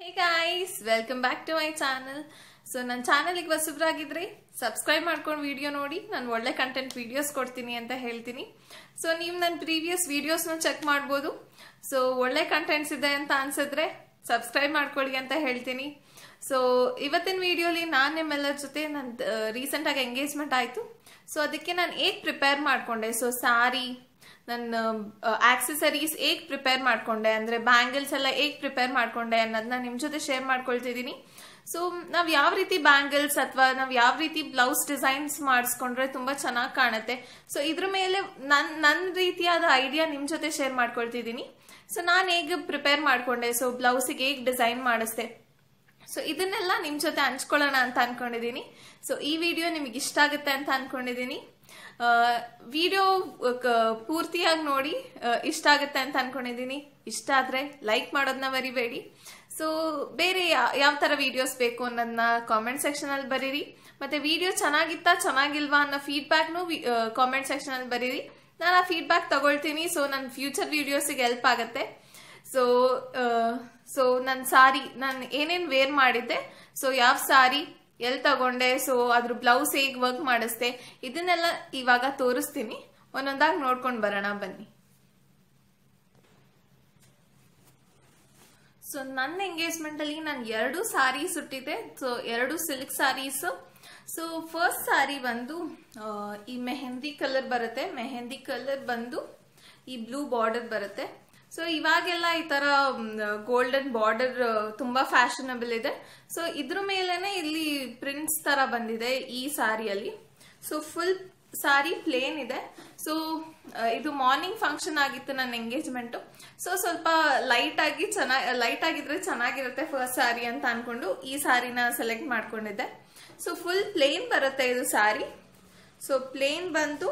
hey guys welcome back to my channel so ನನ್ನ ಚಾನಲ್ಗೆ ಹೊಸಬ್ರಾಗಿದ್ರೆ subscribe ಮಾಡ್ಕೊಂಡು ವಿಡಿಯೋ ನೋಡಿ ನಾನು ಒಳ್ಳೆ ಕಂಟೆಂಟ್ ವಿಡಿಯೋಸ್ ಕೊಡ್ತೀನಿ ಅಂತ ಹೇಳ್ತೀನಿ ಸೊ ನೀವು ನನ್ನ ಪ್ರೀವಿಯಸ್ ವಿಡಿಯೋಸ್ನ ಚೆಕ್ ಮಾಡ್ಬೋದು ಸೊ ಒಳ್ಳೆ ಕಂಟೆಂಟ್ಸ್ ಇದೆ ಅಂತ ಅನ್ಸಿದ್ರೆ ಸಬ್ಸ್ಕ್ರೈಬ್ ಮಾಡ್ಕೊಳ್ಳಿ ಅಂತ ಹೇಳ್ತೀನಿ ಸೊ ಇವತ್ತಿನ ವಿಡಿಯೋಲಿ ನಾನು ನಿಮ್ಮೆಲ್ಲರ ಜೊತೆ ನನ್ನ ರೀಸೆಂಟಾಗಿ ಎಂಗೇಜ್ಮೆಂಟ್ ಆಯಿತು ಸೊ ಅದಕ್ಕೆ ನಾನು ಹೇಗೆ ಪ್ರಿಪೇರ್ ಮಾಡ್ಕೊಂಡೆ ಸೊ ಸಾರಿ ನನ್ನ ಆಕ್ಸೆಸರೀಸ್ ಹೇಗೆ ಪ್ರಿಪೇರ್ ಮಾಡ್ಕೊಂಡೆ ಅಂದರೆ ಬ್ಯಾಂಗಲ್ಸ್ ಎಲ್ಲ ಹೇಗೆ ಪ್ರಿಪೇರ್ ಮಾಡ್ಕೊಂಡೆ ಅನ್ನೋದನ್ನ ನಿಮ್ಮ ಜೊತೆ ಶೇರ್ ಮಾಡ್ಕೊಳ್ತಿದ್ದೀನಿ ಸೊ ನಾವು ಯಾವ ರೀತಿ ಬ್ಯಾಂಗಲ್ಸ್ ಅಥವಾ ನಾವು ಯಾವ ರೀತಿ ಬ್ಲೌಸ್ ಡಿಸೈನ್ಸ್ ಮಾಡಿಸ್ಕೊಂಡ್ರೆ ತುಂಬ ಚೆನ್ನಾಗಿ ಕಾಣುತ್ತೆ ಸೊ ಇದ್ರ ಮೇಲೆ ನನ್ನ ನನ್ನ ರೀತಿಯಾದ ಐಡಿಯಾ ನಿಮ್ಮ ಜೊತೆ ಶೇರ್ ಮಾಡ್ಕೊಳ್ತಿದ್ದೀನಿ ಸೊ ನಾನು ಹೇಗೆ ಪ್ರಿಪೇರ್ ಮಾಡ್ಕೊಂಡೆ ಸೊ ಬ್ಲೌಸಿಗೆ ಹೇಗೆ ಡಿಸೈನ್ ಮಾಡಿಸ್ದೆ ಸೊ ಇದನ್ನೆಲ್ಲ ನಿಮ್ಮ ಜೊತೆ ಹಂಚ್ಕೊಳ್ಳೋಣ ಅಂತ ಅನ್ಕೊಂಡಿದ್ದೀನಿ ಸೊ ಈ ವಿಡಿಯೋ ನಿಮಗೆ ಇಷ್ಟ ಆಗುತ್ತೆ ಅಂತ ಅನ್ಕೊಂಡಿದ್ದೀನಿ ವಿಡಿಯೋ ಪೂರ್ತಿಯಾಗಿ ನೋಡಿ ಆ, ಇಷ್ಟ ಆಗುತ್ತೆ ಅಂತ ಅನ್ಕೊಂಡಿದ್ದೀನಿ ಇಷ್ಟ ಆದರೆ ಲೈಕ್ ಮಾಡೋದನ್ನ ಮರಿಬೇಡಿ ಸೊ ಬೇರೆ ಯಾವ ಥರ ವಿಡಿಯೋಸ್ ಬೇಕು ಅನ್ನೋದನ್ನ ಕಾಮೆಂಟ್ ಸೆಕ್ಷನಲ್ಲಿ ಬರೀರಿ ಮತ್ತೆ ವಿಡಿಯೋ ಚೆನ್ನಾಗಿತ್ತಾ ಚೆನ್ನಾಗಿಲ್ವಾ ಅನ್ನೋ ಫೀಡ್ಬ್ಯಾಕ್ನು ಕಾಮೆಂಟ್ ಸೆಕ್ಷನಲ್ಲಿ ಬರೀರಿ ನಾನು ಆ ಫೀಡ್ಬ್ಯಾಕ್ ತಗೊಳ್ತೀನಿ ಸೊ ನನ್ನ ಫ್ಯೂಚರ್ ವಿಡಿಯೋಸಿಗೆ ಹೆಲ್ಪ್ ಆಗುತ್ತೆ ಸೊ ಸೊ ನನ್ನ ಸಾರಿ ನಾನು ಏನೇನು ವೇರ್ ಮಾಡಿದ್ದೆ ಸೊ ಯಾವ ಸಾರಿ ಎಲ್ಲಿ ತಗೊಂಡೆ ಸೊ ಅದ್ರ ಬ್ಲೌಸ್ ಹೇಗೆ ವರ್ಕ್ ಮಾಡಿಸ್ದೆ ಇದನ್ನೆಲ್ಲ ಇವಾಗ ತೋರಿಸ್ತೀನಿ ಒಂದೊಂದಾಗಿ ನೋಡ್ಕೊಂಡು ಬರೋಣ ಬನ್ನಿ ಸೊ ನನ್ನ ಎಂಗೇಜ್ಮೆಂಟ್ ಅಲ್ಲಿ ನಾನು ಎರಡು ಸಾರೀಸ್ ಉಟ್ಟಿದ್ದೆ ಸೊ ಎರಡು silk saris so first sari ಬಂದು ಆ, ಈ ಮೆಹಂದಿ ಕಲರ್ ಬರುತ್ತೆ ಮೆಹಂದಿ ಕಲರ್ ಬಂದು ಈ ಬ್ಲೂ ಬಾರ್ಡರ್ ಬರುತ್ತೆ ಸೊ ಇವಾಗೆಲ್ಲ ಈ ತರ ಗೋಲ್ಡನ್ ಬಾರ್ಡರ್ ತುಂಬಾ ಫ್ಯಾಷನಬಲ್ ಇದೆ ಸೊ ಇದ್ರ ಮೇಲೆನೆ ಇಲ್ಲಿ ಪ್ರಿಂಟ್ಸ್ ತರ ಬಂದಿದೆ ಈ ಸಾರಿಯಲ್ಲಿ ಸೊ ಫುಲ್ ಸಾರಿ ಪ್ಲೇನ್ ಇದೆ ಸೊ ಇದು ಮಾರ್ನಿಂಗ್ ಫಂಕ್ಷನ್ ಆಗಿತ್ತು ನನ್ನ ಎಂಗೇಜ್ಮೆಂಟ್ ಸೊ ಸ್ವಲ್ಪ ಲೈಟ್ ಆಗಿ ಚೆನ್ನಾಗಿ ಲೈಟ್ ಆಗಿದ್ರೆ ಚೆನ್ನಾಗಿರುತ್ತೆ ಫಸ್ಟ್ ಸಾರಿ ಅಂತ ಅನ್ಕೊಂಡು ಈ ಸಾರಿನ ಸೆಲೆಕ್ಟ್ ಮಾಡ್ಕೊಂಡಿದ್ದೆ ಸೊ ಫುಲ್ ಪ್ಲೇನ್ ಬರುತ್ತೆ ಇದು ಸಾರಿ ಸೊ ಪ್ಲೇನ್ ಬಂತು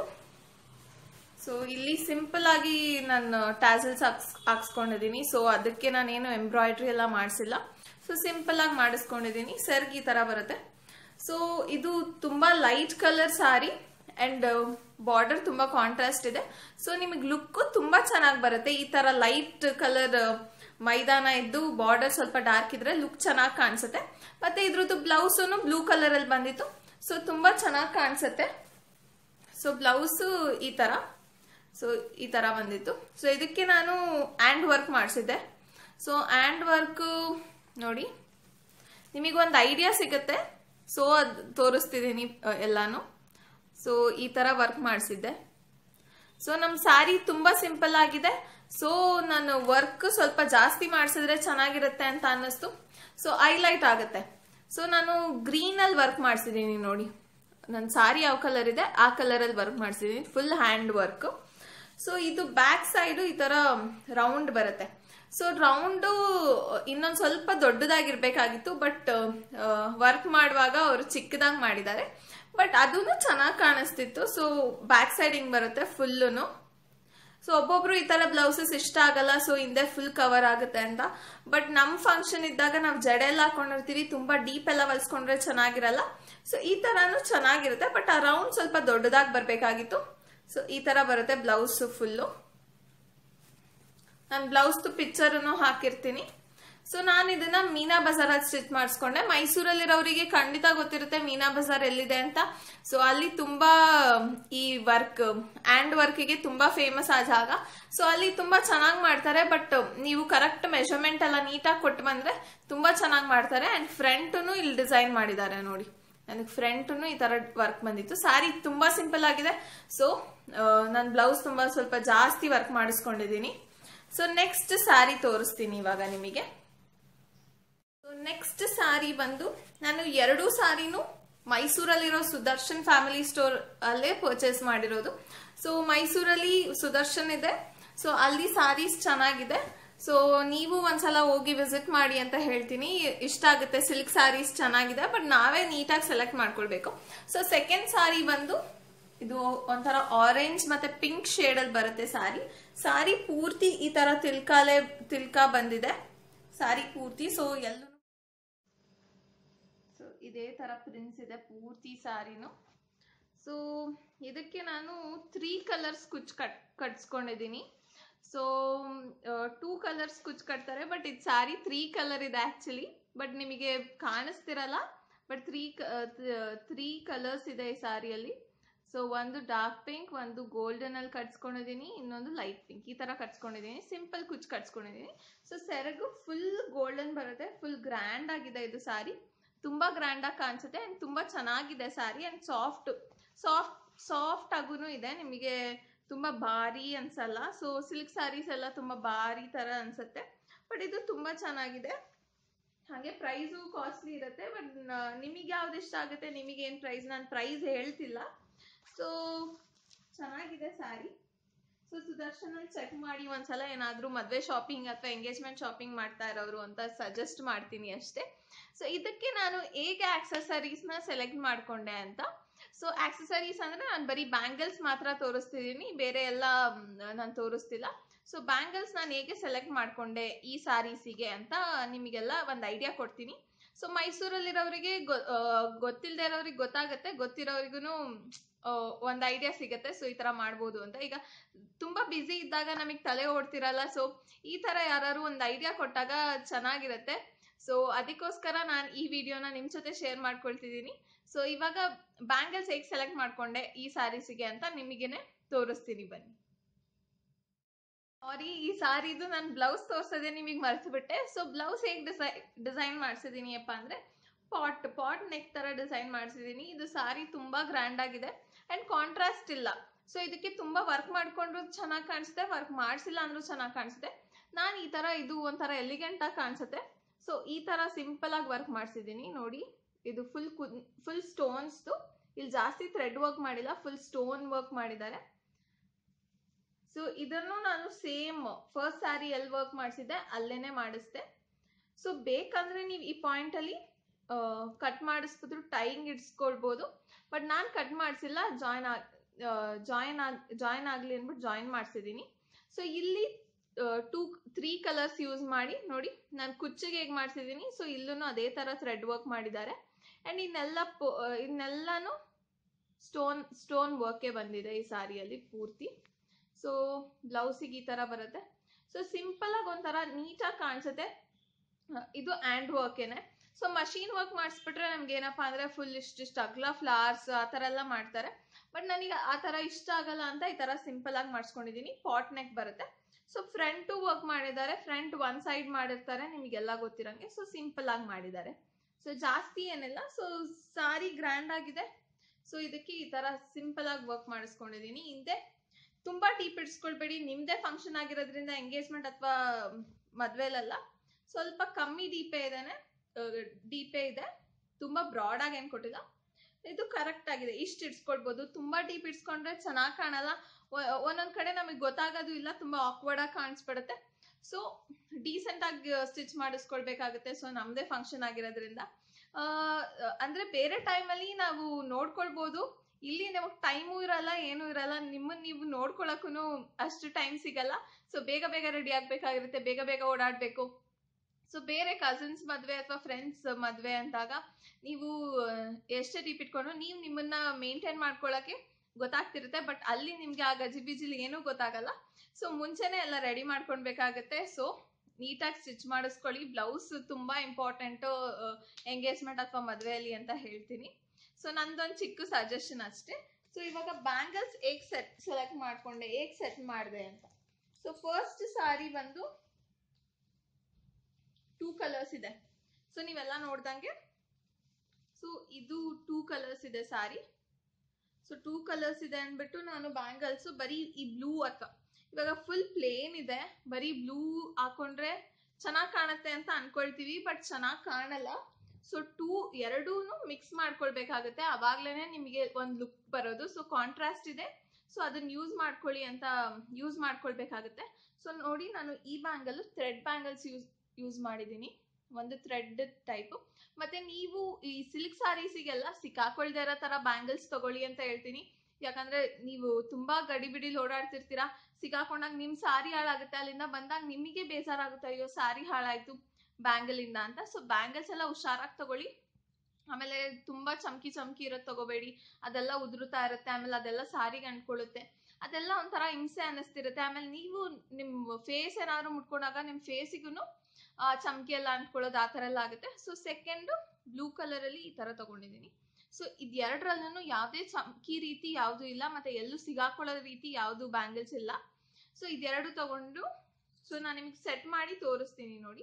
ಸೊ ಇಲ್ಲಿ ಸಿಂಪಲ್ ಆಗಿ ನಾನು ಟ್ಯಾಸಲ್ಸ್ ಹಾಕ್ಸ್ ಹಾಕ್ಸ್ಕೊಂಡಿದ್ದೀನಿ ಸೊ ಅದಕ್ಕೆ ನಾನೇನು ಎಂಬ್ರಾಯ್ಡ್ರಿ ಎಲ್ಲ ಮಾಡಿಸಿಲ್ಲ ಸೊ ಸಿಂಪಲ್ ಆಗಿ ಮಾಡಿಸ್ಕೊಂಡಿದ್ದೀನಿ ಸರ್ಗ್ ಈ ತರ ಬರುತ್ತೆ ಸೊ ಇದು ತುಂಬಾ light colour sari and border ತುಂಬಾ ಕಾಂಟ್ರಾಸ್ಟ್ ಇದೆ ಸೊ ನಿಮಗೆ ಲುಕ್ ತುಂಬಾ ಚೆನ್ನಾಗಿ ಬರುತ್ತೆ ಈ ತರ ಲೈಟ್ ಕಲರ್ ಮೈದಾನ ಇದ್ದು ಬಾರ್ಡರ್ ಸ್ವಲ್ಪ ಡಾರ್ಕ್ ಇದ್ರೆ ಲುಕ್ ಚೆನ್ನಾಗಿ ಕಾಣಿಸುತ್ತೆ ಮತ್ತೆ ಇದ್ರದ್ದು ಬ್ಲೌಸ್ ಬ್ಲೂ ಕಲರ್ ಅಲ್ಲಿ ಬಂದಿತ್ತು ಸೊ ತುಂಬಾ ಚೆನ್ನಾಗಿ ಕಾಣಿಸುತ್ತೆ ಸೊ ಬ್ಲೌಸ್ ಈ ತರ ಸೊ ಈ ತರ ಬಂದಿತ್ತು ಸೊ ಇದಕ್ಕೆ ನಾನು ಆ್ಯಂಡ್ ವರ್ಕ್ ಮಾಡಿಸಿದ್ದೆ ಸೊ ಆ್ಯಂಡ್ ವರ್ಕ್ ನೋಡಿ ನಿಮಗೊಂದು ಐಡಿಯಾ ಸಿಗುತ್ತೆ ಸೊ ಅದು ತೋರಿಸ್ತಿದ್ದೀನಿ ಆ, ಎಲ್ಲಾನು ಸೊ ಈ ತರ ವರ್ಕ್ ಮಾಡಿಸಿದ್ದೆ ಸೊ ನಮ್ಮ ಸ್ಯಾರಿ ತುಂಬಾ ಸಿಂಪಲ್ ಆಗಿದೆ ಸೊ ನಾನು ವರ್ಕ್ ಸ್ವಲ್ಪ ಜಾಸ್ತಿ ಮಾಡಿಸಿದ್ರೆ ಚೆನ್ನಾಗಿರುತ್ತೆ ಅಂತ ಅನ್ನಿಸ್ತು ಸೊ ಹೈಲೈಟ್ ಆಗುತ್ತೆ ಸೊ ನಾನು ಗ್ರೀನ್ ಅಲ್ಲಿ ವರ್ಕ್ ಮಾಡಿಸಿದ್ದೀನಿ ನೋಡಿ ನನ್ನ ಸಾರಿ ಯಾವ ಕಲರ್ ಇದೆ ಆ ಕಲರ್ ಅಲ್ಲಿ ವರ್ಕ್ ಮಾಡಿಸಿದ್ದೀನಿ ಫುಲ್ ಹ್ಯಾಂಡ್ ವರ್ಕ್ ಸೊ ಇದು ಬ್ಯಾಕ್ ಸೈಡ್ ಈ ತರ ರೌಂಡ್ ಬರುತ್ತೆ ಸೊ ರೌಂಡು ಇನ್ನೊಂದು ಸ್ವಲ್ಪ ದೊಡ್ಡದಾಗಿರ್ಬೇಕಾಗಿತ್ತು ಬಟ್ ವರ್ಕ್ ಮಾಡುವಾಗ ಅವರು ಚಿಕ್ಕದಾಗಿ ಮಾಡಿದ್ದಾರೆ ಬಟ್ ಅದೂ ಚೆನ್ನಾಗಿ ಕಾಣಿಸ್ತಿತ್ತು ಸೊ ಬ್ಯಾಕ್ ಸೈಡ್ ಹಿಂಗ್ ಬರುತ್ತೆ ಫುಲ್ಲುನು ಸೊ ಒಬ್ಬೊಬ್ರು ಈ ತರ ಬ್ಲೌಸಸ್ ಇಷ್ಟ ಆಗಲ್ಲ ಸೊ ಹಿಂದೆ ಫುಲ್ ಕವರ್ ಆಗುತ್ತೆ ಅಂತ ಬಟ್ ನಮ್ ಫಂಕ್ಷನ್ ಇದ್ದಾಗ ನಾವು ಜಡೆ ಎಲ್ಲ ಹಾಕೊಂಡಿರ್ತೀವಿ ತುಂಬಾ ಡೀಪ್ ಎಲ್ಲ ಹೊಲ್ಸ್ಕೊಂಡ್ರೆ ಚೆನ್ನಾಗಿರಲ್ಲ ಸೊ ಈ ತರಾನು ಚೆನ್ನಾಗಿರುತ್ತೆ ಬಟ್ ಆ ರೌಂಡ್ ಸ್ವಲ್ಪ ದೊಡ್ಡದಾಗಿ ಬರ್ಬೇಕಾಗಿತ್ತು ಸೊ ಈ ತರ ಬರುತ್ತೆ ಬ್ಲೌಸ್ ಫುಲ್ಲು ನಾನು ಬ್ಲೌಸ್ ಪಿಕ್ಚರ್ನು ಹಾಕಿರ್ತೀನಿ ಸೊ ನಾನು ಇದನ್ನ ಮೀನಾ ಬಜಾರ್ ಸ್ಟಿಚ್ ಮಾಡಿಸ್ಕೊಂಡೆ ಮೈಸೂರಲ್ಲಿರೋರಿಗೆ ಖಂಡಿತ ಗೊತ್ತಿರುತ್ತೆ ಮೀನಾ ಬಜಾರ್ ಎಲ್ಲಿದೆ ಅಂತ ಸೊ ಅಲ್ಲಿ ತುಂಬಾ ಈ ವರ್ಕ್ ಆ್ಯಂಡ್ ವರ್ಕಿಗೆ ತುಂಬಾ ಫೇಮಸ್ ಆ ಜಾಗ ಸೊ ಅಲ್ಲಿ ತುಂಬಾ ಚೆನ್ನಾಗಿ ಮಾಡ್ತಾರೆ ಬಟ್ ನೀವು ಕರೆಕ್ಟ್ ಮೆಷರ್ಮೆಂಟ್ ಎಲ್ಲ ನೀಟಾಗಿ ಕೊಟ್ಟು ಬಂದ್ರೆ ತುಂಬಾ ಚೆನ್ನಾಗಿ ಮಾಡ್ತಾರೆ ಅಂಡ್ ಫ್ರಂಟ್ನು ಇಲ್ಲಿ ಡಿಸೈನ್ ಮಾಡಿದ್ದಾರೆ ನೋಡಿ ನನಗೆ ಫ್ರಂಟ್ನು ಈ ತರ ವರ್ಕ್ ಬಂದಿತ್ತು ಸಾರಿ ತುಂಬಾ ಸಿಂಪಲ್ ಆಗಿದೆ ಸೊ ನನ್ನ ಬ್ಲೌಸ್ ತುಂಬಾ ಸ್ವಲ್ಪ ಜಾಸ್ತಿ ವರ್ಕ್ ಮಾಡಿಸ್ಕೊಂಡಿದ್ದೀನಿ ಸೊ ನೆಕ್ಸ್ಟ್ ಸ್ಯಾರಿ ತೋರಿಸ್ತೀನಿ ಇವಾಗ ನಿಮಗೆ ನೆಕ್ಸ್ಟ್ ಸ್ಯಾರಿ ಬಂದು ನಾನು ಎರಡು ಸ್ಯಾರಿನೂ ಮೈಸೂರಲ್ಲಿರೋ ಸುದರ್ಶನ್ ಫ್ಯಾಮಿಲಿ ಸ್ಟೋರ್ ಅಲ್ಲೇ ಪರ್ಚೇಸ್ ಮಾಡಿರೋದು ಸೊ ಮೈಸೂರಲ್ಲಿ ಸುದರ್ಶನ್ ಇದೆ ಸೊ ಅಲ್ಲಿ ಸ್ಯಾರೀಸ್ ಚೆನ್ನಾಗಿದೆ ಸೊ ನೀವು ಒಂದ್ಸಲ ಹೋಗಿ ವಿಸಿಟ್ ಮಾಡಿ ಅಂತ ಹೇಳ್ತೀನಿ ಇಷ್ಟ ಆಗುತ್ತೆ ಸಿಲ್ಕ್ ಸ್ಯಾರೀಸ್ ಚೆನ್ನಾಗಿದೆ ಬಟ್ ನಾವೇ ನೀಟಾಗಿ ಸೆಲೆಕ್ಟ್ ಮಾಡ್ಕೊಳ್ಬೇಕು ಸೊ ಸೆಕೆಂಡ್ ಸ್ಯಾರಿ ಬಂದು ಇದು ಒಂಥರ ಆರೆಂಜ್ ಮತ್ತೆ ಪಿಂಕ್ ಶೇಡ್ ಅಲ್ಲಿ ಬರುತ್ತೆ ಸಾರಿ ಸಾರಿ ಪೂರ್ತಿ ಈ ತರ ತಿಲ್ಕಾಲೆ ತಿಲ್ಕಾ ಬಂದಿದೆ ಸಾರಿ ಪೂರ್ತಿ ಸೊ ಎಲ್ಲೂ ಸೊ ಇದೇ ತರ ಪ್ರಿಂಟ್ಸ್ ಇದೆ ಪೂರ್ತಿ ಸಾರಿನು ಸೊ ಇದಕ್ಕೆ ನಾನು ತ್ರೀ ಕಲರ್ಸ್ ಕುಚ್ ಕಟ್ ಕಟ್ಸ್ಕೊಂಡಿದ್ದೀನಿ ಸೊ ಟೂ ಕಲರ್ಸ್ ಕುಚ್ ಕಟ್ತಾರೆ ಬಟ್ ಇದು ಸಾರಿ ತ್ರೀ ಕಲರ್ ಇದೆ ಆಕ್ಚುಲಿ ಬಟ್ ನಿಮಗೆ ಕಾಣಿಸ್ತಿರಲ್ಲ ಬಟ್ ತ್ರೀ ತ್ರೀ ಕಲರ್ಸ್ ಇದೆ ಈ ಸಾರಿಯಲ್ಲಿ ಸೊ ಒಂದು ಡಾರ್ಕ್ ಪಿಂಕ್ ಒಂದು ಗೋಲ್ಡನ್ ಅಲ್ಲಿ ಕಟ್ಸ್ಕೊಂಡಿದ್ದೀನಿ ಇನ್ನೊಂದು ಲೈಟ್ ಪಿಂಕ್ ಈ ತರ ಕಟ್ಸ್ಕೊಂಡಿದ್ದೀನಿ ಸಿಂಪಲ್ ಕುಚ್ ಕಟ್ಸ್ಕೊಂಡಿದ್ದೀನಿ ಸೊ ಸೆರಗು ಫುಲ್ ಗೋಲ್ಡನ್ ಬರುತ್ತೆ ಫುಲ್ ಗ್ರ್ಯಾಂಡ್ ಆಗಿದೆ ಇದು ಸಾರಿ ತುಂಬಾ ಗ್ರ್ಯಾಂಡ್ ಆಗಿ ಕಾಣಿಸುತ್ತೆ ಅಂಡ್ ತುಂಬಾ ಚೆನ್ನಾಗಿದೆ sari and soft soft soft ಆಗೂ ಇದೆ ನಿಮಗೆ ತುಂಬಾ ಭಾರಿ ಅನ್ಸಲ್ಲ ಸೊ ಸಿಲ್ಕ್ ಸ್ಯಾರೀಸ್ ಎಲ್ಲ ತುಂಬಾ ಭಾರಿ ತರ ಅನ್ಸುತ್ತೆ ಬಟ್ ಇದು ತುಂಬಾ ಚೆನ್ನಾಗಿದೆ ಹಾಗೆ ಪ್ರೈಸು ಕಾಸ್ಟ್ಲಿ ಇರುತ್ತೆ ಬಟ್ ನಿಮಗೆ ಯಾವ್ದು ಇಷ್ಟ ಆಗುತ್ತೆ ನಿಮಗೆ ಏನು ಪ್ರೈಸ್ ನಾನು ಪ್ರೈಸ್ ಹೇಳ್ತಿಲ್ಲ ಸೊ ಚೆನ್ನಾಗಿದೆ ಸ್ಯಾರಿ ಸೊ ಸುದರ್ಶನಲ್ಲಿ ಚೆಕ್ ಮಾಡಿ ಒಂದ್ಸಲ ಏನಾದರೂ ಮದುವೆ ಶಾಪಿಂಗ್ ಅಥವಾ ಎಂಗೇಜ್ಮೆಂಟ್ ಶಾಪಿಂಗ್ ಮಾಡ್ತಾ ಇರೋರು ಅಂತ ಸಜೆಸ್ಟ್ ಮಾಡ್ತೀನಿ ಅಷ್ಟೇ ಸೊ ಇದಕ್ಕೆ ನಾನು ಹೇಗೆ ಆಕ್ಸೆಸರೀಸ್ನ ಸೆಲೆಕ್ಟ್ ಮಾಡ್ಕೊಂಡೆ ಅಂತ ಸೊ ಆಕ್ಸೆಸರೀಸ್ ಅಂದ್ರೆ ನಾನು ಬರೀ ಬ್ಯಾಂಗಲ್ಸ್ ಮಾತ್ರ ತೋರಿಸ್ತಿದ್ದೀನಿ ಬೇರೆ ಎಲ್ಲ ನಾನು ತೋರಿಸ್ತಿಲ್ಲ ಸೊ ಬ್ಯಾಂಗಲ್ಸ್ ನಾನು ಹೇಗೆ ಸೆಲೆಕ್ಟ್ ಮಾಡ್ಕೊಂಡೆ ಈ ಸ್ಯಾರೀಸಿಗೆ ಅಂತ ನಿಮಗೆಲ್ಲ ಒಂದು ಐಡಿಯಾ ಕೊಡ್ತೀನಿ ಸೊ ಮೈಸೂರಲ್ಲಿರೋರಿಗೆ ಗೊತ್ತಿಲ್ಲದೆ ಇರೋರಿಗೆ ಗೊತ್ತಾಗುತ್ತೆ ಗೊತ್ತಿರೋರಿಗೂ ಒಂದು ಐಡಿಯಾ ಸಿಗುತ್ತೆ ಸೊ ಈ ತರ ಮಾಡ್ಬೋದು ಅಂತ ಈಗ ತುಂಬಾ ಬ್ಯುಸಿ ಇದ್ದಾಗ ನಮಗೆ ತಲೆ ಓಡ್ತಿರಲ್ಲ ಸೊ ಈ ತರ ಯಾರು ಒಂದು ಐಡಿಯಾ ಕೊಟ್ಟಾಗ ಚೆನ್ನಾಗಿರುತ್ತೆ ಸೊ ಅದಕ್ಕೋಸ್ಕರ ನಾನು ಈ ವಿಡಿಯೋನ ನಿಮ್ಮ ಜೊತೆ ಶೇರ್ ಮಾಡ್ಕೊಳ್ತಿದ್ದೀನಿ ಸೊ ಇವಾಗ ಬ್ಯಾಂಗಲ್ಸ್ ಹೇಗೆ ಸೆಲೆಕ್ಟ್ ಮಾಡ್ಕೊಂಡೆ ಈ ಸ್ಯಾರೀಸಿಗೆ ಅಂತ ನಿಮಗೇನೆ ತೋರಿಸ್ತೀನಿ ಬನ್ನಿ ಸಾರಿ ಈ ಸಾರಿದು ನಾನು ಬ್ಲೌಸ್ ತೋರ್ಸೋದೇ ನಿಮಗೆ ಮರ್ತು ಬಿಟ್ಟೆ ಸೊ ಬ್ಲೌಸ್ ಹೇಗೆ ಡಿಸೈ ಡಿಸೈನ್ ಮಾಡಿಸಿದೀನಿ ಅಪ್ಪ ಅಂದ್ರೆ ಪಾಟ್ ಪಾಟ್ ನೆಕ್ ತರ ಡಿಸೈನ್ ಮಾಡಿಸಿದೀನಿ ಇದು ಸಾರಿ ತುಂಬಾ ಗ್ರ್ಯಾಂಡ್ ಆಗಿದೆ ಅಂಡ್ ಕಾಂಟ್ರಾಸ್ಟ್ ಇಲ್ಲ ಸೊ ಇದಕ್ಕೆ ತುಂಬಾ ವರ್ಕ್ ಮಾಡ್ಕೊಂಡ್ರು ಚೆನ್ನಾಗಿ ಕಾಣಿಸುತ್ತೆ ವರ್ಕ್ ಮಾಡಿಸಿಲ್ಲ ಅಂದ್ರೂ ಚೆನ್ನಾಗಿ ಕಾಣಿಸುತ್ತೆ ನಾನು ಈ ತರ ಇದು ಒಂಥರ ಎಲಿಗೆಂಟ್ ಆಗಿ ಕಾಣಿಸುತ್ತೆ ಸೊ ಈ ತರ ಸಿಂಪಲ್ ಆಗಿ ವರ್ಕ್ ಮಾಡಿಸಿದೀನಿ ನೋಡಿ ಇದು ಫುಲ್ ಫುಲ್ ಸ್ಟೋನ್ಸ್ದು ಇಲ್ಲಿ ಜಾಸ್ತಿ ಥ್ರೆಡ್ ವರ್ಕ್ ಮಾಡಿಲ್ಲ ಫುಲ್ ಸ್ಟೋನ್ ವರ್ಕ್ ಮಾಡಿದ್ದಾರೆ ಸೊ ಇದನ್ನು ನಾನು ಸೇಮ್ ಫಸ್ಟ್ ಸ್ಯಾರಿ ಎಲ್ಲಿ ವರ್ಕ್ ಮಾಡಿಸಿದ್ದೆ ಅಲ್ಲೇನೆ ಮಾಡಿಸ್ದೆ ಸೊ ಬೇಕಂದ್ರೆ ನೀವು ಈ ಪಾಯಿಂಟ್ ಅಲ್ಲಿ ಕಟ್ ಮಾಡಿಸ್ಬಿಟ್ಟು ಟೈಂಗ್ ಇಡ್ಸ್ಕೊಳ್ಬೋದು ಬಟ್ ನಾನು ಕಟ್ ಮಾಡಿಸಿಲ್ಲ ಜಾಯ್ನ್ ಆಗ್ ಜಾಯ್ನ್ ಆಗ್ ಜಾಯ್ನ್ ಆಗಲಿ ಅಂದ್ಬಿಟ್ಟು ಜಾಯಿನ್ ಮಾಡಿಸಿದ್ದೀನಿ ಸೊ ಇಲ್ಲಿ ಟೂ ತ್ರೀ ಕಲರ್ಸ್ ಯೂಸ್ ಮಾಡಿ ನೋಡಿ ನಾನು ಕುಚ್ಚಿಗೆ ಹೇಗೆ ಮಾಡಿಸಿದ್ದೀನಿ ಸೊ ಇಲ್ಲೂ ಅದೇ ಥರ ಥ್ರೆಡ್ ವರ್ಕ್ ಮಾಡಿದ್ದಾರೆ ಆ್ಯಂಡ್ ಇನ್ನೆಲ್ಲ ಪೊ ಇನ್ನೆಲ್ಲಾನು ಸ್ಟೋನ್ ಸ್ಟೋನ್ ವರ್ಕೇ ಬಂದಿದೆ ಈ ಸಾರಿಯಲ್ಲಿ ಪೂರ್ತಿ ಸೊ ಬ್ಲೌಸಿಗೆ ಈ ಥರ ಬರುತ್ತೆ ಸೊ ಸಿಂಪಲ್ ಆಗಿ ಒಂಥರ ನೀಟಾಗಿ ಕಾಣಿಸುತ್ತೆ ಇದು ಹ್ಯಾಂಡ್ ವರ್ಕೇನೆ ಸೊ ಮಷೀನ್ ವರ್ಕ್ ಮಾಡಿಸ್ಬಿಟ್ರೆ ನಮ್ಗೆ ಏನಪ್ಪಾ ಅಂದ್ರೆ ಫುಲ್ ಇಷ್ಟಿಷ್ಟು ಅಗ್ಲ ಫ್ಲವರ್ಸ್ ಆ ಥರ ಎಲ್ಲ ಮಾಡ್ತಾರೆ ಬಟ್ ನನಗೆ ಆ ಥರ ಇಷ್ಟ ಆಗಲ್ಲ ಅಂತ ಈ ಥರ ಸಿಂಪಲ್ ಆಗಿ ಮಾಡಿಸ್ಕೊಂಡಿದ್ದೀನಿ ಪಾಟ್ ನೆಕ್ ಬರುತ್ತೆ ಸೊ ಫ್ರಂಟು ವರ್ಕ್ ಮಾಡಿದ್ದಾರೆ ಫ್ರಂಟ್ ಒನ್ ಸೈಡ್ ಮಾಡಿರ್ತಾರೆ ನಿಮಗೆಲ್ಲ ಗೊತ್ತಿರಂಗೆ ಸೊ ಸಿಂಪಲ್ ಆಗಿ ಮಾಡಿದ್ದಾರೆ ಸೊ ಜಾಸ್ತಿ ಏನಿಲ್ಲ ಸೊ ಸಾರಿ ಗ್ರ್ಯಾಂಡ್ ಆಗಿದೆ ಸೊ ಇದಕ್ಕೆ ಈ ತರ ಸಿಂಪಲ್ ಆಗಿ ವರ್ಕ್ ಮಾಡಿಸ್ಕೊಂಡಿದ್ದೀನಿ ಹಿಂದೆ ತುಂಬಾ ಟೀಪ್ ಇಡ್ಸ್ಕೊಳ್ಬೇಡಿ ನಿಮ್ದೇ ಫಂಕ್ಷನ್ ಆಗಿರೋದ್ರಿಂದ ಎಂಗೇಜ್ಮೆಂಟ್ ಅಥವಾ ಮದ್ವೆಲಲ್ಲ ಸ್ವಲ್ಪ ಕಮ್ಮಿ ಡೀಪೇ ಇದೇನೆ ಡೀಪೇ ಇದೆ ತುಂಬಾ ಬ್ರಾಡ್ ಆಗಿ ಏನ್ ಕೊಟ್ಟಿಲ್ಲ ಇದು ಕರೆಕ್ಟ್ ಆಗಿದೆ ಇಷ್ಟು ಇಡ್ಸ್ಕೊಳ್ಬೋದು ತುಂಬಾ ಡೀಪ್ ಇಡ್ಸ್ಕೊಂಡ್ರೆ ಚೆನ್ನಾಗಿ ಕಾಣಲ್ಲ ಒಂದೊಂದ್ ಕಡೆ ನಮಗೆ ಗೊತ್ತಾಗೋದು ಇಲ್ಲ ತುಂಬಾ ಆಕ್ವರ್ಡ್ ಆಗಿ ಕಾಣಿಸ್ಬಿಡುತ್ತೆ ಸೊ ಡೀಸೆಂಟ್ ಆಗಿ ಸ್ಟಿಚ್ ಮಾಡಿಸ್ಕೊಳ್ಬೇಕಾಗುತ್ತೆ ಸೊ ನಮ್ದೇ ಫಂಕ್ಷನ್ ಆಗಿರೋದ್ರಿಂದ ಅಂದ್ರೆ ಬೇರೆ ಟೈಮಲ್ಲಿ ನಾವು ನೋಡ್ಕೊಳ್ಬೋದು ಇಲ್ಲಿ ನಮಗೆ ಟೈಮು ಇರಲ್ಲ ಏನು ಇರಲ್ಲ ನಿಮ್ಮನ್ನ ನೀವು ನೋಡ್ಕೊಳಕ್ಕೂ ಅಷ್ಟು ಟೈಮ್ ಸಿಗಲ್ಲ ಸೊ ಬೇಗ ಬೇಗ ರೆಡಿ ಆಗ್ಬೇಕಾಗಿರುತ್ತೆ ಬೇಗ ಬೇಗ ಓಡಾಡ್ಬೇಕು ಸೊ ಬೇರೆ ಕಸಿನ್ಸ್ ಮದ್ವೆ ಅಥವಾ ಫ್ರೆಂಡ್ಸ್ ಮದ್ವೆ ಅಂದಾಗ ನೀವು ಎಷ್ಟೇ ಡೀಪ್ ಇಟ್ಕೊಂಡು ನೀವು ನಿಮ್ಮನ್ನ ಮೇಂಟೈನ್ ಮಾಡ್ಕೊಳಕ್ಕೆ ಗೊತ್ತಾಗ್ತಿರುತ್ತೆ ಬಟ್ ಅಲ್ಲಿ ನಿಮ್ಗೆ ಆ ಗಜಿಬಿಜಿಲಿ ಏನೂ ಗೊತ್ತಾಗಲ್ಲ ಸೊ ಮುಂಚೆನೆ ಎಲ್ಲ ರೆಡಿ ಮಾಡ್ಕೊಳ್ಬೇಕಾಗತ್ತೆ ಸೊ ನೀಟಾಗಿ ಸ್ಟಿಚ್ ಮಾಡಿಸ್ಕೊಳ್ಳಿ ಬ್ಲೌಸ್ ತುಂಬಾ ಇಂಪಾರ್ಟೆಂಟು ಎಂಗೇಜ್ಮೆಂಟ್ ಅಥವಾ ಮದುವೆಯಲ್ಲಿ ಅಂತ ಹೇಳ್ತೀನಿ ಸೊ ನಂದೊಂದು ಚಿಕ್ಕ ಸಜೆಷನ್ ಅಷ್ಟೇ ಸೊ ಇವಾಗ ಬ್ಯಾಂಗಲ್ಸ್ ಹೇಗ್ ಸೆಟ್ ಸೆಲೆಕ್ಟ್ ಮಾಡ್ಕೊಂಡೆ ಹೇಗ್ ಸೆಟ್ ಮಾಡಿದೆ ಅಂತ ಸೊ ಫಸ್ಟ್ ಸಾರಿ ಬಂದು ಟೂ ಕಲರ್ಸ್ ಇದೆ ಸೊ ನೀವೆಲ್ಲ ನೋಡ್ದಂಗೆ ಸೊ ಇದು ಟೂ ಕಲರ್ಸ್ ಇದೆ ಸಾರಿ ಸೊ ಟೂ ಕಲರ್ಸ್ ಇದೆ ಅಂದ್ಬಿಟ್ಟು ನಾನು ಬ್ಯಾಂಗಲ್ಸ್ ಬರೀ ಈ ಬ್ಲೂ ಅಥವಾ ಇವಾಗ ಫುಲ್ ಪ್ಲೇನ್ ಇದೆ ಬರೀ ಬ್ಲೂ ಹಾಕೊಂಡ್ರೆ ಚೆನ್ನಾಗಿ ಕಾಣುತ್ತೆ ಅಂತ ಅನ್ಕೊಳ್ತೀವಿ ಬಟ್ ಚೆನ್ನಾಗಿ ಕಾಣಲ್ಲ ಸೊ ಟೂ ಎರಡೂ ಮಿಕ್ಸ್ ಮಾಡ್ಕೊಳ್ಬೇಕಾಗುತ್ತೆ ಅವಾಗ್ಲೇನೆ ನಿಮಗೆ ಒಂದು ಲುಕ್ ಬರೋದು ಸೊ ಕಾಂಟ್ರಾಸ್ಟ್ ಇದೆ ಸೊ ಅದನ್ನ ಯೂಸ್ ಮಾಡ್ಕೊಳ್ಳಿ ಅಂತ ಯೂಸ್ ಮಾಡ್ಕೊಳ್ಬೇಕಾಗುತ್ತೆ ಸೊ ನೋಡಿ ನಾನು ಈ bangle thread bangles use use ಮಾಡಿದ್ದೀನಿ ಒಂದು ಥ್ರೆಡ್ ಟೈಪ್ ಮತ್ತೆ ನೀವು ಈ ಸಿಲ್ಕ್ ಸಾರೀಸಿಗೆಲ್ಲ ಸಿಕ್ಕಾಕೊಳ್ದೇ ಇರೋ ತರ ಬ್ಯಾಂಗಲ್ಸ್ ತಗೊಳ್ಳಿ ಅಂತ ಹೇಳ್ತೀನಿ ಯಾಕಂದ್ರೆ ನೀವು ತುಂಬಾ ಗಡಿಬಿಡಿಲಿ ಓಡಾಡ್ತಿರ್ತೀರಾ ಸಿಕ್ಕಾಕೊಂಡಾಗ ನಿಮ್ ಸಾರಿ ಹಾಳಾಗುತ್ತೆ ಅಲ್ಲಿಂದ ಬಂದಾಗ ನಿಮಗೆ ಬೇಜಾರಾಗುತ್ತೆ ಅಯ್ಯೋ ಸಾರಿ ಹಾಳಾಯ್ತು ಬ್ಯಾಂಗಲ್ ಇಂದ ಅಂತ ಸೊ ಬ್ಯಾಂಗಲ್ಸ್ ಎಲ್ಲ ಹುಷಾರಾಗಿ ತಗೊಳ್ಳಿ ಆಮೇಲೆ ತುಂಬಾ ಚಮಕಿ ಚಮಕಿ ಇರೋದ್ ತಗೋಬೇಡಿ ಅದೆಲ್ಲ ಉದುರುತ್ತಾ ಇರುತ್ತೆ ಆಮೇಲೆ ಅದೆಲ್ಲ ಸಾರಿಗೆ ಅಂಟ್ಕೊಳ್ಳುತ್ತೆ ಅದೆಲ್ಲ ಒಂಥರ ಹಿಂಸೆ ಅನ್ನಿಸ್ತಿರುತ್ತೆ ಆಮೇಲೆ ನೀವು ನಿಮ್ಮ ಫೇಸ್ ಏನಾದ್ರು ಮುಟ್ಕೊಂಡಾಗ ನಿಮ್ಮ ಫೇಸಿಗೂ ಚಮಕಿ ಎಲ್ಲ ಅಂಟ್ಕೊಳ್ಳೋದು ಆ ಥರ ಎಲ್ಲ ಆಗುತ್ತೆ ಸೊ ಸೆಕೆಂಡು ಬ್ಲೂ ಕಲರಲ್ಲಿ ಈ ಥರ ತಗೊಂಡಿದ್ದೀನಿ ಸೊ ಇದು ಎರಡರಲ್ಲೂ ಯಾವುದೇ ಚಮಕಿ ರೀತಿ ಯಾವುದು ಇಲ್ಲ ಮತ್ತೆ ಎಲ್ಲೂ ಸಿಗಾಕೊಳ್ಳೋ ರೀತಿ ಯಾವುದು ಬ್ಯಾಂಗಲ್ಸ್ ಇಲ್ಲ ಸೊ ಇದೆರಡು ತಗೊಂಡು ಸೊ ನಾನು ನಿಮಗೆ ಸೆಟ್ ಮಾಡಿ ತೋರಿಸ್ತೀನಿ ನೋಡಿ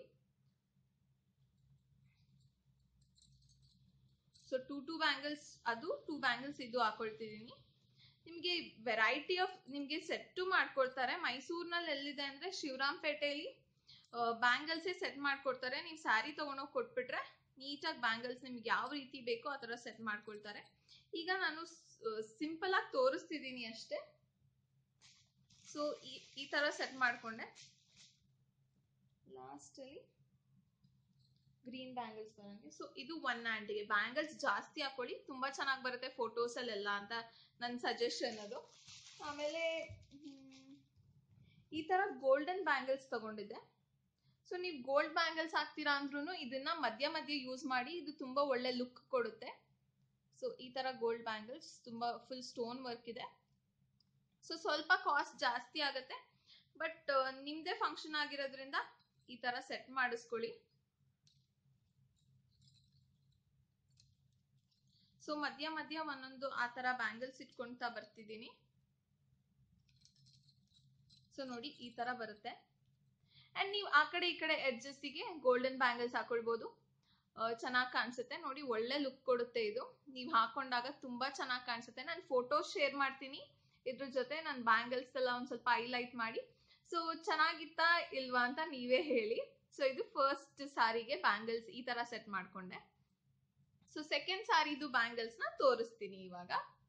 ಸೊ ಟೂ ಟೂ ಬ್ಯಾಂಗಲ್ಸ್ ಅದು ಟೂ ಬ್ಯಾಂಗಲ್ಸ್ ಇದು ಹಾಕೊಳ್ತಿದ್ದೀನಿ ನಿಮಗೆ ವೆರೈಟಿ ಆಫ್ ನಿಮಗೆ ಸೆಟ್ಟು ಮಾಡ್ಕೊಡ್ತಾರೆ ಮೈಸೂರಿನಲ್ಲಿ ಎಲ್ಲಿದೆ ಅಂದರೆ ಶಿವರಾಂಪೇಟೆಯಲ್ಲಿ ಬ್ಯಾಂಗಲ್ಸೇ ಸೆಟ್ ಮಾಡ್ಕೊಡ್ತಾರೆ ನೀವು ಸ್ಯಾರಿ ತೊಗೊಂಡೋಗಿ ಕೊಟ್ಬಿಟ್ರೆ ನೀಟಾಗಿ ಬ್ಯಾಂಗಲ್ಸ್ ನಿಮ್ಗೆ ಯಾವ ರೀತಿ ಬೇಕೋ ಆ ಥರ ಸೆಟ್ ಮಾಡ್ಕೊಳ್ತಾರೆ ಈಗ ನಾನು ಸಿಂಪಲ್ ಆಗಿ ತೋರಿಸ್ತಿದ್ದೀನಿ ಅಷ್ಟೇ ಸೊ ಈ ಈ ಥರ ಸೆಟ್ ಮಾಡಿಕೊಂಡೆ ಲಾಸ್ಟಲ್ಲಿ ಗ್ರೀನ್ ಬ್ಯಾಂಗಲ್ಸ್ ಬರೋಂಗೆ ಸೊ ಇದು ಒನ್ ಹ್ಯಾಂಡ್ಗೆ ಬ್ಯಾಂಗಲ್ಸ್ ಜಾಸ್ತಿ ಹಾಕೊಳ್ಳಿ ತುಂಬ ಚೆನ್ನಾಗಿ ಬರುತ್ತೆ ಫೋಟೋಸಲ್ಲೆಲ್ಲ ಅಂತ ನನ್ನ ಸಜೆಷನ್ ಅದು ಆಮೇಲೆ ಈ ಥರ ಗೋಲ್ಡನ್ ಬ್ಯಾಂಗಲ್ಸ್ ತಗೊಂಡಿದ್ದೆ ಸೊ ನೀವು ಗೋಲ್ಡ್ ಬ್ಯಾಂಗಲ್ಸ್ ಹಾಕ್ತೀರಾ ಅಂದ್ರೂ ಇದನ್ನ ಮಧ್ಯ ಮಧ್ಯ ಯೂಸ್ ಮಾಡಿ ಇದು ತುಂಬ ಒಳ್ಳೆ ಲುಕ್ ಕೊಡುತ್ತೆ ಸೊ ಈ ಥರ ಗೋಲ್ಡ್ ಬ್ಯಾಂಗಲ್ಸ್ ತುಂಬ ಫುಲ್ ಸ್ಟೋನ್ ವರ್ಕ್ ಇದೆ ಸೊ ಸ್ವಲ್ಪ ಕಾಸ್ಟ್ ಜಾಸ್ತಿ ಆಗುತ್ತೆ ಬಟ್ ನಿಮ್ಮದೇ ಫಂಕ್ಷನ್ ಆಗಿರೋದ್ರಿಂದ ಈ ಥರ ಸೆಟ್ ಮಾಡಿಸ್ಕೊಳ್ಳಿ ಸೊ ಮಧ್ಯ ಮಧ್ಯ ಒಂದೊಂದು ಆ ಥರ ಬ್ಯಾಂಗಲ್ಸ್ ಇಟ್ಕೊಳ್ತಾ ಬರ್ತಿದ್ದೀನಿ ಸೊ ನೋಡಿ ಈ ಥರ ಬರುತ್ತೆ ಆ್ಯಂಡ್ ನೀವು ಆ ಕಡೆ ಈ ಕಡೆ ಎಡ್ಜಸ್ಸಿಗೆ ಗೋಲ್ಡನ್ ಬ್ಯಾಂಗಲ್ಸ್ ಹಾಕೊಳ್ಬೋದು ಚೆನ್ನಾಗಿ ಕಾಣಿಸುತ್ತೆ ನೋಡಿ ಒಳ್ಳೆ ಲುಕ್ ಕೊಡುತ್ತೆ ಇದು ನೀವು ಹಾಕೊಂಡಾಗ ತುಂಬ ಚೆನ್ನಾಗಿ ಕಾಣಿಸುತ್ತೆ ನಾನು ಫೋಟೋಸ್ ಶೇರ್ ಮಾಡ್ತೀನಿ ಇದ್ರ ಜೊತೆ ನಾನು ಬ್ಯಾಂಗಲ್ಸ್ ಎಲ್ಲ ಒಂದು ಸ್ವಲ್ಪ ಹೈಲೈಟ್ ಮಾಡಿ ಸೊ ಚೆನ್ನಾಗಿತ್ತಾ ಇಲ್ವಾ ಅಂತ ನೀವೇ ಹೇಳಿ ಸೊ ಇದು ಫಸ್ಟ್ ಸಾರಿಗೆ ಬ್ಯಾಂಗಲ್ಸ್ ಈ ತರ ಸೆಟ್ ಮಾಡ್ಕೊಂಡೆ ಸೊ ಸೆಕೆಂಡ್ ಸ್ಯಾರಿದು ಬ್ಯಾಂಗಲ್ಸ್ ನ ತೋರಿಸ್ತೀನಿ ಇವಾಗ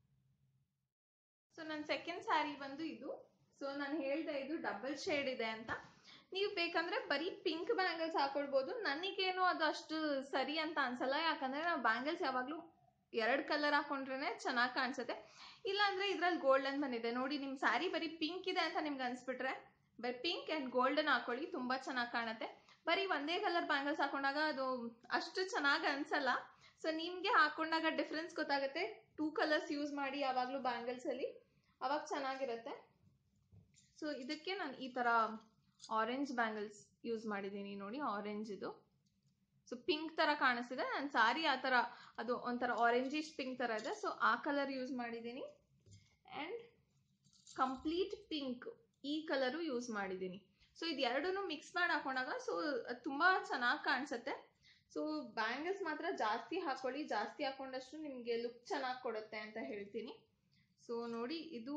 ಸೊ ನನ್ನ ಸೆಕೆಂಡ್ ಸ್ಯಾರಿ ಬಂದು ಇದು ಸೊ ನಾನು ಹೇಳ್ದೆ ಇದು ಡಬಲ್ ಶೇಡ್ ಇದೆ ಅಂತ ನೀವು ಬೇಕಂದ್ರೆ ಬರೀ ಪಿಂಕ್ ಬ್ಯಾಂಗಲ್ಸ್ ಹಾಕೊಳ್ಬೋದು ನನಗೇನು ಅದು ಅಷ್ಟು ಸರಿ ಅಂತ ಅನ್ಸಲ್ಲ ಯಾಕಂದ್ರೆ ನಾವು ಬ್ಯಾಂಗಲ್ಸ್ ಯಾವಾಗ್ಲೂ ಎರಡು ಕಲರ್ ಹಾಕೊಂಡ್ರೆ ಚೆನ್ನಾಗಿ ಕಾಣಿಸುತ್ತೆ ಇಲ್ಲಾಂದ್ರೆ ಇದ್ರಲ್ಲಿ ಗೋಲ್ಡನ್ ಬಂದಿದೆ ನೋಡಿ ನಿಮ್ ಸ್ಯಾರಿ ಬರೀ ಪಿಂಕ್ ಇದೆ ಅಂತ ನಿಮ್ಗೆ ಅನ್ಸ್ಬಿಟ್ರೆ ಬರೀ ಪಿಂಕ್ ಅಂಡ್ ಗೋಲ್ಡನ್ ಹಾಕೊಳ್ಳಿ ತುಂಬಾ ಚೆನ್ನಾಗಿ ಕಾಣುತ್ತೆ ಬರೀ ಒಂದೇ ಕಲರ್ ಬ್ಯಾಂಗಲ್ಸ್ ಹಾಕೊಂಡಾಗ ಅದು ಅಷ್ಟು ಚೆನ್ನಾಗಿ ಅನ್ಸಲ್ಲ ಸೊ ನಿಮ್ಗೆ ಹಾಕೊಂಡಾಗ ಡಿಫ್ರೆನ್ಸ್ ಗೊತ್ತಾಗುತ್ತೆ ಟೂ ಕಲರ್ಸ್ ಯೂಸ್ ಮಾಡಿ ಯಾವಾಗಲೂ ಬ್ಯಾಂಗಲ್ಸ್ ಅಲ್ಲಿ ಅವಾಗ ಚೆನ್ನಾಗಿರುತ್ತೆ ಸೊ ಇದಕ್ಕೆ ನಾನು ಈ ತರ ಆರೆಂಜ್ ಬ್ಯಾಂಗಲ್ಸ್ ಯೂಸ್ ಮಾಡಿದ್ದೀನಿ ನೋಡಿ ಆರೆಂಜ್ ಇದು ಸೊ ಪಿಂಕ್ ತರ ಕಾಣಿಸ್ತಿದೆ ನನ್ನ ಸಾರಿ ಆ ಥರ ಅದು ಒಂಥರ ಆರೆಂಜಿಶ್ ಪಿಂಕ್ ತರ ಇದೆ ಸೊ ಆ ಕಲರ್ ಯೂಸ್ ಮಾಡಿದ್ದೀನಿ ಆ್ಯಂಡ್ ಕಂಪ್ಲೀಟ್ ಪಿಂಕ್ ಈ ಕಲರು ಯೂಸ್ ಮಾಡಿದ್ದೀನಿ ಸೊ ಇದು ಎರಡೂ ಮಿಕ್ಸ್ ಮಾಡಿ ಹಾಕೊಂಡಾಗ ಸೊ ತುಂಬ ಚೆನ್ನಾಗಿ ಕಾಣಿಸುತ್ತೆ ಸೊ ಬ್ಯಾಂಗಲ್ಸ್ ಮಾತ್ರ ಜಾಸ್ತಿ ಹಾಕೊಳ್ಳಿ ಜಾಸ್ತಿ ಹಾಕೊಂಡಷ್ಟು ನಿಮಗೆ ಲುಕ್ ಚೆನ್ನಾಗಿ ಕೊಡುತ್ತೆ ಅಂತ ಹೇಳ್ತೀನಿ ಸೊ ನೋಡಿ ಇದು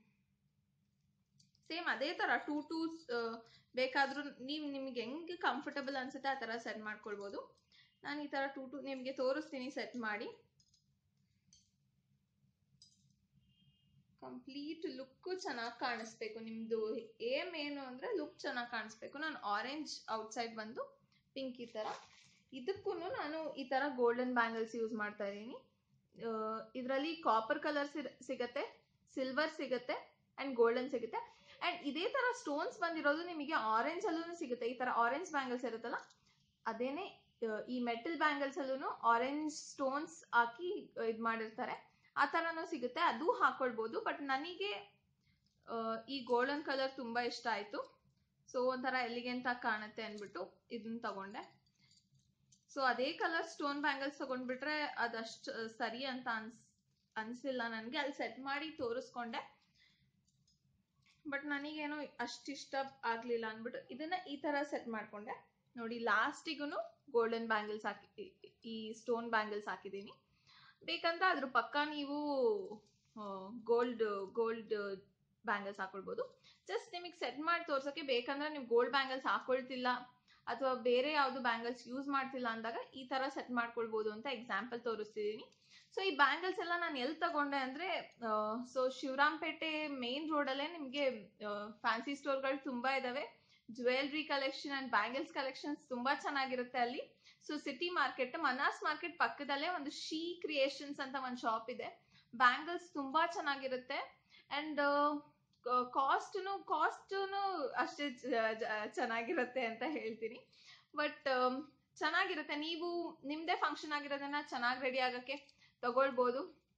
ಸೇಮ್ ಅದೇ ಥರ ಟೂ ಟೂ ಬೇಕಾದರೂ ನೀವು ನಿಮಗೆ ಹೆಂಗೆ ಕಂಫರ್ಟಬಲ್ ಅನ್ಸುತ್ತೆ ಆ ಥರ ಸೆಟ್ ಮಾಡ್ಕೊಳ್ಬೋದು ನಾನು ಈ ಥರ ಟೂ ಟೂ ನಿಮಗೆ ತೋರಿಸ್ತೀನಿ ಸೆಟ್ ಮಾಡಿ ಕಂಪ್ಲೀಟ್ ಲುಕ್ಕು ಚೆನ್ನಾಗಿ ಕಾಣಿಸ್ಬೇಕು ನಿಮ್ಮದು ಏಮ್ ಏನು ಅಂದರೆ ಲುಕ್ ಚೆನ್ನಾಗಿ ಕಾಣಿಸ್ಬೇಕು ನಾನು ಆರೆಂಜ್ ಔಟ್ಸೈಡ್ ಬಂದು ಪಿಂಕ್ ಈ ಥರ ಇದಕ್ಕೂ ನಾನು ಈ ಥರ ಗೋಲ್ಡನ್ ಬ್ಯಾಂಗಲ್ಸ್ ಯೂಸ್ ಮಾಡ್ತಾ ಇದ್ದೀನಿ ಇದರಲ್ಲಿ ಕಾಪರ್ ಕಲರ್ ಸಿಗತ್ತೆ ಸಿಲ್ವರ್ ಸಿಗುತ್ತೆ ಆ್ಯಂಡ್ ಗೋಲ್ಡನ್ ಸಿಗುತ್ತೆ ಆ್ಯಂಡ್ ಇದೇ ಥರ ಸ್ಟೋನ್ಸ್ ಬಂದಿರೋದು ನಿಮಗೆ ಆರೆಂಜ್ ಅಲ್ಲೂ ಸಿಗುತ್ತೆ ಈ ಥರ ಆರೆಂಜ್ ಬ್ಯಾಂಗಲ್ಸ್ ಇರುತ್ತಲ್ಲ ಅದೇನೆ ಈ ಮೆಟಲ್ ಬ್ಯಾಂಗಲ್ಸ್ ಅಲ್ಲೂ ಆರೆಂಜ್ ಸ್ಟೋನ್ಸ್ ಹಾಕಿ ಇದು ಮಾಡಿರ್ತಾರೆ ಆ ಥರನೂ ಸಿಗುತ್ತೆ ಅದು ಹಾಕೊಳ್ಬೋದು ಬಟ್ ನನಗೆ ಈ ಗೋಲ್ಡನ್ ಕಲರ್ ತುಂಬ ಇಷ್ಟ ಆಯಿತು ಸೊ ಒಂಥರ ಎಲಿಗೆಂಟ್ ಆಗಿ ಕಾಣುತ್ತೆ ಅಂದ್ಬಿಟ್ಟು ಇದನ್ನ ತಗೊಂಡೆ ಸೊ ಅದೇ ಕಲರ್ ಸ್ಟೋನ್ ಬ್ಯಾಂಗಲ್ಸ್ ತಗೊಂಡ್ಬಿಟ್ರೆ ಅದಷ್ಟು ಸರಿ ಅಂತ ಅನ್ಸ್ ಅನ್ಸಿಲ್ಲ ನನಗೆ ಅಲ್ಲಿ ಸೆಟ್ ಮಾಡಿ ತೋರಿಸ್ಕೊಂಡೆ ಬಟ್ ನನಗೇನು ಅಷ್ಟಿಷ್ಟ ಆಗ್ಲಿಲ್ಲ ಅಂದ್ಬಿಟ್ಟು ಇದನ್ನ ಈ ತರ ಸೆಟ್ ಮಾಡ್ಕೊಂಡೆ ನೋಡಿ ಲಾಸ್ಟಿಗೂ ಗೋಲ್ಡನ್ ಬ್ಯಾಂಗಲ್ಸ್ ಹಾಕಿ ಈ ಸ್ಟೋನ್ ಬ್ಯಾಂಗಲ್ಸ್ ಹಾಕಿದ್ದೀನಿ ಬೇಕಂತ ಅದ್ರ ಪಕ್ಕ ನೀವು ಗೋಲ್ಡ್ ಗೋಲ್ಡ್ ಬ್ಯಾಂಗಲ್ಸ್ ಹಾಕೊಳ್ಬೋದು ಜಸ್ಟ್ ನಿಮಗೆ ಸೆಟ್ ಮಾಡಿ ತೋರ್ಸೋಕೆ ಬೇಕಂದ್ರೆ ನೀವು ಗೋಲ್ಡ್ ಬ್ಯಾಂಗಲ್ಸ್ ಹಾಕೊಳ್ತಿಲ್ಲ ಅಥವಾ ಬೇರೆ ಯಾವುದು ಬ್ಯಾಂಗಲ್ಸ್ ಯೂಸ್ ಮಾಡ್ತಿಲ್ಲ ಅಂದಾಗ ಈ ತರ ಸೆಟ್ ಮಾಡ್ಕೊಳ್ಬೋದು ಅಂತ ಎಕ್ಸಾಂಪಲ್ ತೋರಿಸ್ತಿದ್ದೀನಿ ಸೊ ಈ ಬ್ಯಾಂಗಲ್ಸ್ ಎಲ್ಲ ನಾನು ಎಲ್ಲಿ ತಗೊಂಡೆ ಅಂದ್ರೆ ಸೊ ಶಿವರಾಂಪೇಟೆ ಮೇನ್ ರೋಡಲ್ಲೇ ನಿಮಗೆ ಫ್ಯಾನ್ಸಿ ಸ್ಟೋರ್ಗಳು ತುಂಬಾ ಇದಾವೆ jewellery collection and bangles collections ತುಂಬಾ ಚೆನ್ನಾಗಿರುತ್ತೆ ಅಲ್ಲಿ ಸೊ ಸಿಟಿ ಮಾರ್ಕೆಟ್ ಮನಾಸ್ ಮಾರ್ಕೆಟ್ ಪಕ್ಕದಲ್ಲೇ ಒಂದು ಶೀ ಕ್ರಿಯೇಷನ್ಸ್ ಅಂತ ಒಂದು ಶಾಪ್ ಇದೆ ಬ್ಯಾಂಗಲ್ಸ್ ತುಂಬಾ ಚೆನ್ನಾಗಿರುತ್ತೆ ಅಂಡ್ ಕಾಸ್ಟ್ನು ಕಾಸ್ಟ್ನು ಅಷ್ಟೇ ಚೆನ್ನಾಗಿರುತ್ತೆ ಅಂತ ಹೇಳ್ತೀನಿ ಬಟ್ ಚೆನ್ನಾಗಿರುತ್ತೆ ನೀವು ನಿಮ್ದೇ ಫಂಕ್ಷನ್ ಆಗಿರೋದನ್ನ ಚೆನ್ನಾಗಿ ರೆಡಿ ಆಗಕ್ಕೆ ತಗೊಳ್ಬೋದು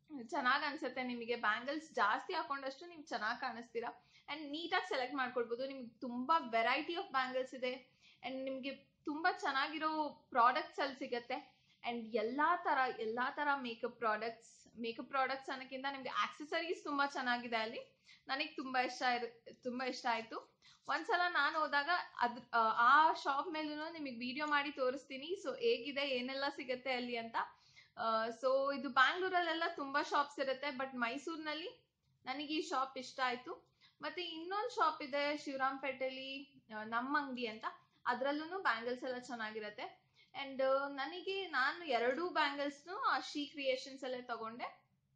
ಚೆನ್ನಾಗಿ ಅನ್ಸುತ್ತೆ ನಿಮಗೆ ಬ್ಯಾಂಗಲ್ಸ್ ಜಾಸ್ತಿ ಹಾಕೊಂಡಷ್ಟು ನೀವು ಚೆನ್ನಾಗಿ ಕಾಣಿಸ್ತೀರಾ ಅಂಡ್ ನೀಟಾಗಿ ಸೆಲೆಕ್ಟ್ ಮಾಡ್ಕೊಳ್ಬೋದು ನಿಮ್ಗೆ ತುಂಬಾ ವೆರೈಟಿ ಆಫ್ ಬ್ಯಾಂಗಲ್ಸ್ ಇದೆ ಅಂಡ್ ನಿಮ್ಗೆ ತುಂಬಾ ಚೆನ್ನಾಗಿರೋ ಪ್ರಾಡಕ್ಟ್ಸ್ ಅಲ್ಲಿ ಸಿಗತ್ತೆ ಅಂಡ್ ಎಲ್ಲಾ ತರ ಎಲ್ಲಾ ತರ ಮೇಕಪ್ ಪ್ರಾಡಕ್ಟ್ಸ್ ಮೇಕಪ್ ಪ್ರಾಡಕ್ಟ್ಸ್ ಅನ್ನೋಕ್ಕಿಂತ ನಿಮ್ಗೆ ಆಕ್ಸೆಸರೀಸ್ ತುಂಬಾ ಚೆನ್ನಾಗಿದೆ ಅಲ್ಲಿ ನನಗೆ ತುಂಬಾ ಇಷ್ಟ ಇರು ತುಂಬಾ ಇಷ್ಟ ಆಯ್ತು ಒಂದ್ಸಲ ನಾನು ಹೋದಾಗ ಅದ್ರ ಆ ಶಾಪ್ ಮೇಲೂ ನಿಮಗೆ ವಿಡಿಯೋ ಮಾಡಿ ತೋರಿಸ್ತೀನಿ ಸೊ ಹೇಗಿದೆ ಏನೆಲ್ಲ ಸಿಗತ್ತೆ ಅಲ್ಲಿ ಅಂತ ಸೊ ಇದು ಬ್ಯಾಂಗ್ಳೂರಲ್ಲೆಲ್ಲ ತುಂಬಾ ಶಾಪ್ಸ್ ಇರುತ್ತೆ ಬಟ್ ಮೈಸೂರಿನಲ್ಲಿ ನನಗೆ ಈ ಶಾಪ್ ಇಷ್ಟ ಆಯ್ತು ಮತ್ತೆ ಇನ್ನೊಂದು ಶಾಪ್ ಇದೆ ಶಿವರಾಂಪೇಟೆಲಿ ಆ, ನಮ್ಮ ಅಂಗಡಿ ಅಂತ ಅದ್ರಲ್ಲೂ ಬ್ಯಾಂಗಲ್ಸ್ ಎಲ್ಲ ಚೆನ್ನಾಗಿರತ್ತೆ ಅಂಡ್ ನನಗೆ ನಾನು ಎರಡೂ ಬ್ಯಾಂಗಲ್ಸ್ ಆ ಶೀ ಕ್ರಿಯೇಷನ್ಸ್ ಅಲ್ಲೇ ತಗೊಂಡೆ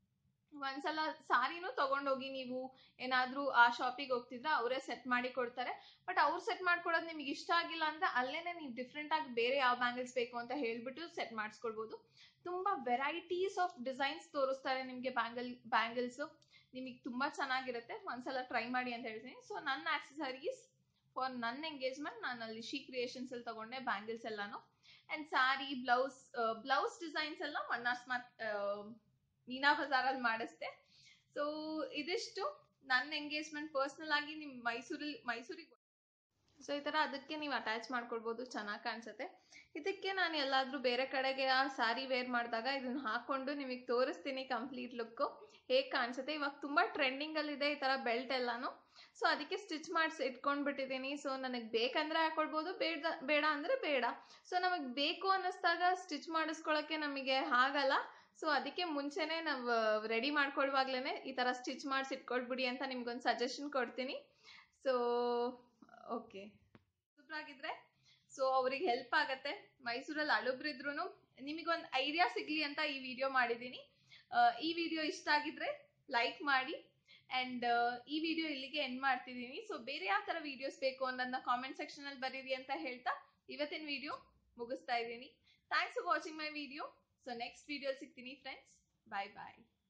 ಒಂದ್ಸಲ ಸಾರಿನೂ ತಗೊಂಡೋಗಿ ನೀವು ಏನಾದ್ರೂ ಆ ಶಾಪಿಗೆ ಹೋಗ್ತಿದ್ರೆ ಅವರೇ ಸೆಟ್ ಮಾಡಿ ಕೊಡ್ತಾರೆ ಬಟ್ ಅವ್ರು ಸೆಟ್ ಮಾಡ್ಕೊಡೋದು ನಿಮ್ಗೆ ಇಷ್ಟ ಆಗಿಲ್ಲ ಅಂದ್ರೆ ಅಲ್ಲೇನೆ ನೀವು ಡಿಫ್ರೆಂಟ್ ಆಗಿ ಬೇರೆ ಯಾವ ಬ್ಯಾಂಗಲ್ಸ್ ಬೇಕು ಅಂತ ಹೇಳ್ಬಿಟ್ಟು ಸೆಟ್ ಮಾಡಿಸ್ಕೊಳ್ಬೋದು ತುಂಬಾ ವೆರೈಟೀಸ್ ಆಫ್ ಡಿಸೈನ್ಸ್ ತೋರಿಸ್ತಾರೆ ನಿಮ್ಗೆ ಬ್ಯಾಂಗಲ್ ಬ್ಯಾಂಗಲ್ಸ್ ನಿಮಗೆ ತುಂಬಾ ಚೆನ್ನಾಗಿರುತ್ತೆ ಒಂದ್ಸಲ ಟ್ರೈ ಮಾಡಿ ಅಂತ ಹೇಳ್ತೀನಿ ಸೊ ನನ್ನ ಆಕ್ಸೆಸರೀಸ್ ಫಾರ್ ನನ್ನ ಎಂಗೇಜ್ಮೆಂಟ್ ನಾನು ಅಲ್ಲಿ ಶೀ ಕ್ರಿಯೇಷನ್ಸ್ ಅಲ್ಲಿ ತಗೊಂಡೆ ಬ್ಯಾಂಗಲ್ಸ್ ಎಲ್ಲಾನು and sari blouse blouse designs ಎಲ್ಲ ಮನ್ನಾಸ್ ಮಾರ್ಕ್ ಮೀನಾ ಬಜಾರ್ ಅಲ್ಲಿ ಮಾಡಿಸ್ದೆ ಸೊ ಇದಿಷ್ಟು ನನ್ನ ಎಂಗೇಜ್ಮೆಂಟ್ ಪರ್ಸನಲ್ ಆಗಿ ನಿಮ್ ಮೈಸೂರಲ್ಲಿ ಮೈಸೂರಿಗೆ ಸೊ ಈ ತರ ಅದಕ್ಕೆ ನೀವು ಅಟ್ಯಾಚ್ ಮಾಡ್ಕೊಳ್ಬೋದು ಚೆನ್ನಾಗಿ ಕಾಣಿಸುತ್ತೆ ಇದಕ್ಕೆ ನಾನು ಎಲ್ಲಾದ್ರೂ ಬೇರೆ ಕಡೆಗೆ ಆ ಸಾರಿ ವೇರ್ ಮಾಡಿದಾಗ ಇದನ್ನ ಹಾಕೊಂಡು ನಿಮಗೆ ತೋರಿಸ್ತೀನಿ ಕಂಪ್ಲೀಟ್ ಲುಕ್ ಹೇಗೆ ಕಾಣಿಸುತ್ತೆ ಇವಾಗ ತುಂಬಾ ಟ್ರೆಂಡಿಂಗ್ ಅಲ್ಲಿ ಇದೆ ಈ ತರ ಬೆಲ್ಟ್ ಎಲ್ಲಾನು ಸೊ ಅದಕ್ಕೆ ಸ್ಟಿಚ್ ಮಾಡಿಸಿ ಇಟ್ಕೊಂಡ್ಬಿಟ್ಟಿದ್ದೀನಿ ಸೊ ನನಗೆ ಬೇಕಂದ್ರೆ ಹಾಕೊಳ್ಬೋದು ಬೇಡ ಬೇಡ ಅಂದ್ರೆ ಬೇಡ ಸೊ ನಮಗೆ ಬೇಕು ಅನ್ನಿಸ್ದಾಗ ಸ್ಟಿಚ್ ಮಾಡಿಸ್ಕೊಳಕ್ಕೆ ನಮಗೆ ಆಗಲ್ಲ ಸೊ ಅದಕ್ಕೆ ಮುಂಚೆನೆ ನಾವು ರೆಡಿ ಮಾಡ್ಕೊಳ್ಳುವಾಗ್ಲೇನೆ ಈ ತರ ಸ್ಟಿಚ್ ಮಾಡಿಸಿ ಇಟ್ಕೊಳ್ಬಿಡಿ ಅಂತ ನಿಮ್ಗೊಂದು ಸಜೆಷನ್ ಕೊಡ್ತೀನಿ ಸೊ ಓಕೆ ಸೂಪರ್ ಆಗಿದ್ರೆ ಸೊ ಅವ್ರಿಗೆ ಹೆಲ್ಪ್ ಆಗತ್ತೆ ಮೈಸೂರಲ್ಲಿ ಹಳುಬ್ರಿದ್ರು ನಿಮಗೊಂದು ಐಡಿಯಾ ಸಿಗ್ಲಿ ಅಂತ ಈ ವಿಡಿಯೋ ಮಾಡಿದ್ದೀನಿ ಆ, ಈ ವಿಡಿಯೋ ಇಷ್ಟ ಆಗಿದ್ರೆ ಲೈಕ್ ಮಾಡಿ ಅಂಡ್ ಈ ವಿಡಿಯೋ ಇಲ್ಲಿಗೆ ಎಂಡ್ ಮಾಡ್ತಿದ್ದೀನಿ ಸೊ ಬೇರೆ ಯಾವ ತರ ವಿಡಿಯೋಸ್ ಬೇಕು ಅನ್ನೋದನ್ನ ಕಾಮೆಂಟ್ ಸೆಕ್ಷನ್ ಅಲ್ಲಿ ಬರೀರಿ ಅಂತ ಹೇಳ್ತಾ ಇವತ್ತಿನ ವಿಡಿಯೋ ಮುಗಿಸ್ತಾ ಇದ್ದೀನಿ thanks for watching my video so next video ಸಿಗ್ತೀನಿ ಫ್ರೆಂಡ್ಸ್ ಬಾಯ್ ಬಾಯ್